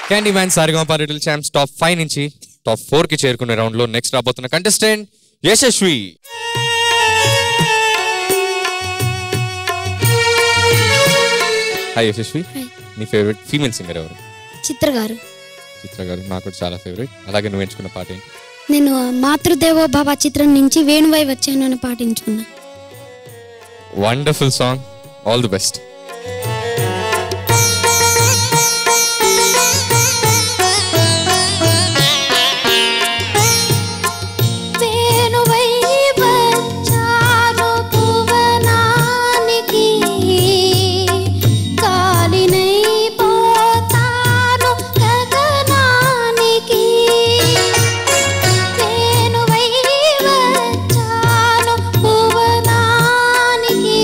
Candy man Saregamapa little champs top five నుంచి top four కి చేరుకునే రౌండ్ లో నెక్స్ట్ రాబోతున్న కంటెస్టెంట్ యశస్వి హాయ్ యశస్వి నీ ఫేవరెట్ ఫీమేల్ సింగర్ ఎవరు చిత్ర గారు చిత్ర గారు నాకు కూడా చాలా ఫేవరెట్ అలాగే నువ్వు ఎంచుకున్న పాట ఏంటి నేను మాతృదేవో భవ చిత్రం నుంచి వేణువై వచ్చాను అని పాటించుకున్నా wonderful song all the best వేణువై వచ్చాను భువనానికి కాలినై పోతాను గగనానికి వేణువై వచ్చాను భువనానికి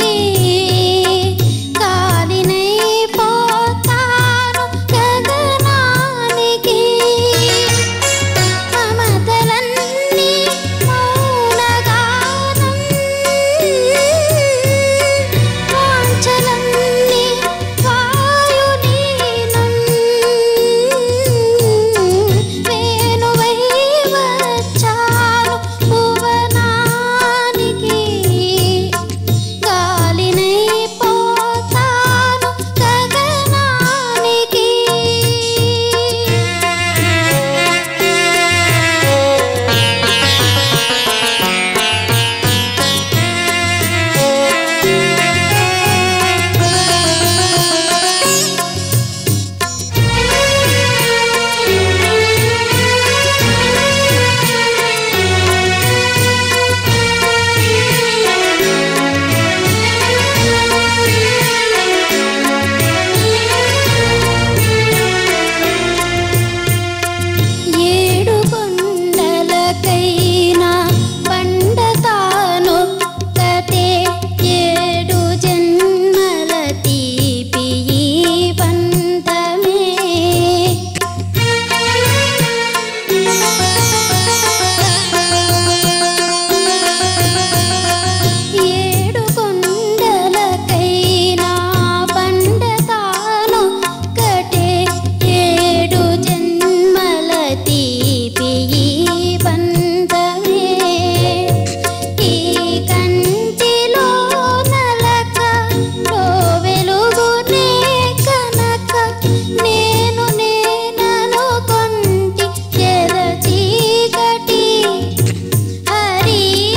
కాలినై పోతాను గగనానికి మమతలన్నీ మౌనగానం వాంఛలన్నీ వాయులీనం వేణువై వచ్చాను భువనానికి గాలినై పోతాను గగనానికి ఏడు కొండలకైనా పండతాను కతే ఏడు జన్మల తీపి ఈ పంతమే ఏడు కొండలకైనా పండతాను కటే ఏడు జన్మల తీపి ఈ పంతమే ఈ కంటిలో నలక లో వెలుగునే కనక నేను నేనను కొంటి చెర చీకటి హరి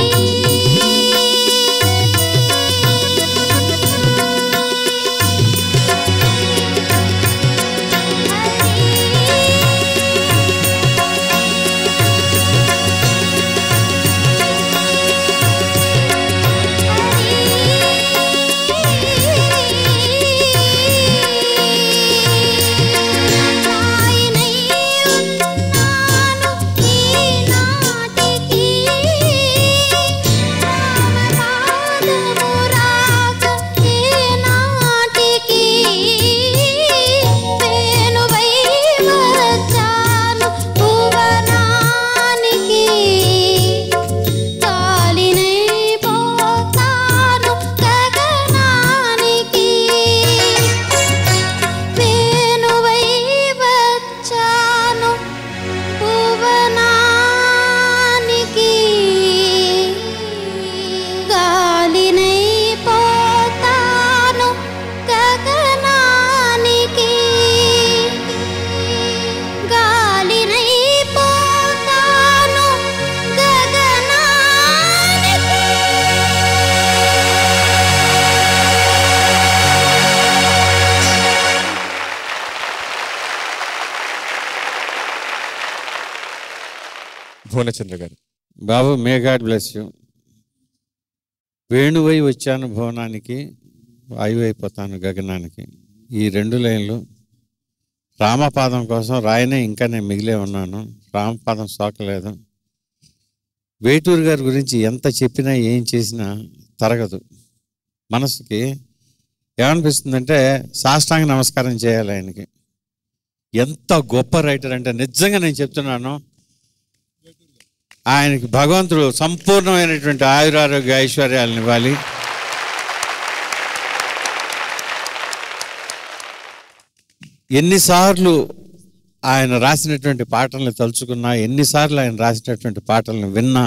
కాలినై పోతాను గగనానికి వేణువై వచ్చాను భువనానికి గాలినై పోతాను గగనానికి గాలినై పోతాను గగనానికి భువనచంద్ర గారు బాబు మే గాడ్ బ్లెస్ యూ వేణువై వచ్చాను భువనానికి వాయువైపోతాను గగనానికి ఈ రెండు లైన్లు రామపాదం కోసం రాయనే ఇంకా నేను మిగిలే ఉన్నాను రామపాదం సోకలేదు వేటూరు గారి గురించి ఎంత చెప్పినా ఏం చేసినా తరగదు మనసుకి ఏమనిపిస్తుందంటే సాష్టాంగ నమస్కారం చేయాలి ఆయనకి ఎంత గొప్ప రైటర్ అంటే నిజంగా నేను చెప్తున్నాను ఆయనకి భగవంతుడు సంపూర్ణమైనటువంటి ఆయురారోగ్య ఐశ్వర్యాలను ఇవ్వాలి ఎన్నిసార్లు ఆయన రాసినటువంటి పాటల్ని తలుచుకున్నా ఎన్నిసార్లు ఆయన రాసినటువంటి పాటల్ని విన్నా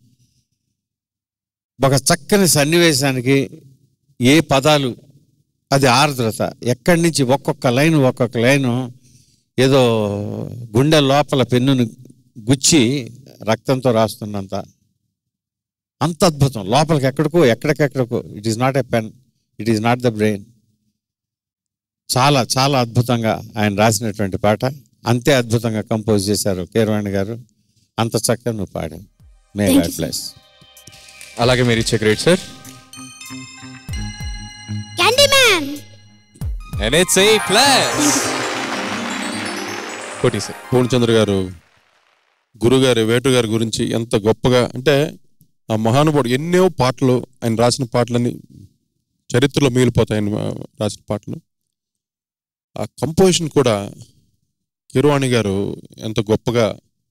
ఒక చక్కని సన్నివేశానికి ఏ పదాలు అది ఆర్ద్రత ఎక్కడి నుంచి ఒక్కొక్క లైన్ ఒక్కొక్క లైను ఏదో గుండె లోపల పెన్నును గుచ్చి రక్తంతో రాస్తున్నంత అంత అద్భుతం లోపలికి ఎక్కడికో ఎక్కడికెక్కడికో it is not a pen it is not the brain చాలా చాలా అద్భుతంగా ఆయన రాసినటువంటి పాట అంతే అద్భుతంగా కంపోజ్ చేశారు కీరవాణి గారు అంత చక్కగా నువ్వు పాడావు may Thank you, God sir. Bless అలాగే మీరు ఇచ్చే great sir candy man and it's A plus కోటి సార్ పూర్ణచంద్ర గారు గురుగారు వేటు గారి గురించి ఎంత గొప్పగా అంటే ఆ మహానుభావుడు ఎన్నో పాటలు ఆయన రాసిన పాటలన్నీ చరిత్రలో మిగిలిపోతాయి ఆయన ఆ, రాసిన పాటలు ఆ కంపోజిషన్ కూడా కిరవాణి గారు ఎంత గొప్పగా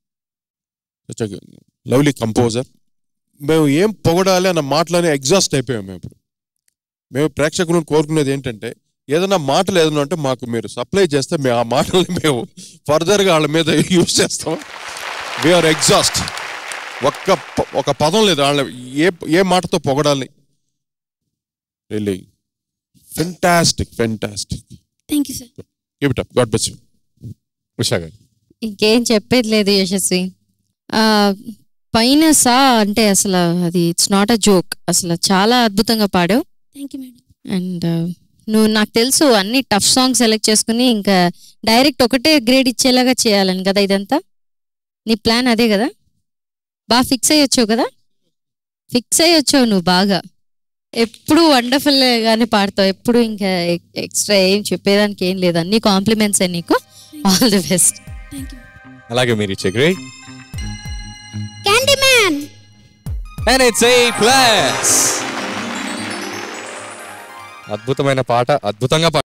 లవ్లీ కంపోజర్ మేము ఏం పొగడాలి అన్న మాటలని ఎగ్జాస్ట్ అయిపోయాం మేము ఇప్పుడు మేము ప్రేక్షకులను కోరుకునేది ఏంటంటే ఏదైనా మాటలు ఏదైనా ఉంటే మాకు మీరు సప్లై చేస్తే మేము ఆ మాటల్ని మేము ఫర్దర్గా వాళ్ళ మీద యూజ్ చేస్తాం వీఆర్ ఎగ్జాస్ట్ ఒక్క ప- ఒక పదం లేదు వాళ్ళ ఏ ఏ మాటతో పొగడాలి really fantastic fantastic thank you sir give it up God bless you Usha garu ఇంకేం చెప్పేది లేదు యశస్వి ఆ, పైన సా అంటే అసలు అది ఇట్స్ నాట్ అ జోక్ అసలు చాలా అద్భుతంగా పాడావు థ్యాంక్ యూ మేడం అండ్ నువ్వు నాకు తెలుసు అన్ని టఫ్ సాంగ్స్ సెలెక్ట్ చేసుకుని ఇంకా డైరెక్ట్ ఒకటే గ్రేడ్ ఇచ్చేలాగా చేయాలని కదా ఇదంతా నీ ప్లాన్ అదే కదా బాగా ఫిక్స్ అయ్యి వచ్చావు కదా ఫిక్స్ అయ్యి వచ్చావు నువ్వు బాగా ఎప్పుడు వండర్ఫుల్ గానే పాడతావు ఎప్పుడు ఇంకా ఎక్స్ట్రా ఏం చెప్పేదానికి ఏం లేదు అన్ని కాంప్లిమెంట్స్ నీకు all the best thank you అలాగే మీరు ఇచ్చే great candy man and it's A plus అద్భుతమైన పాట అద్భుతంగా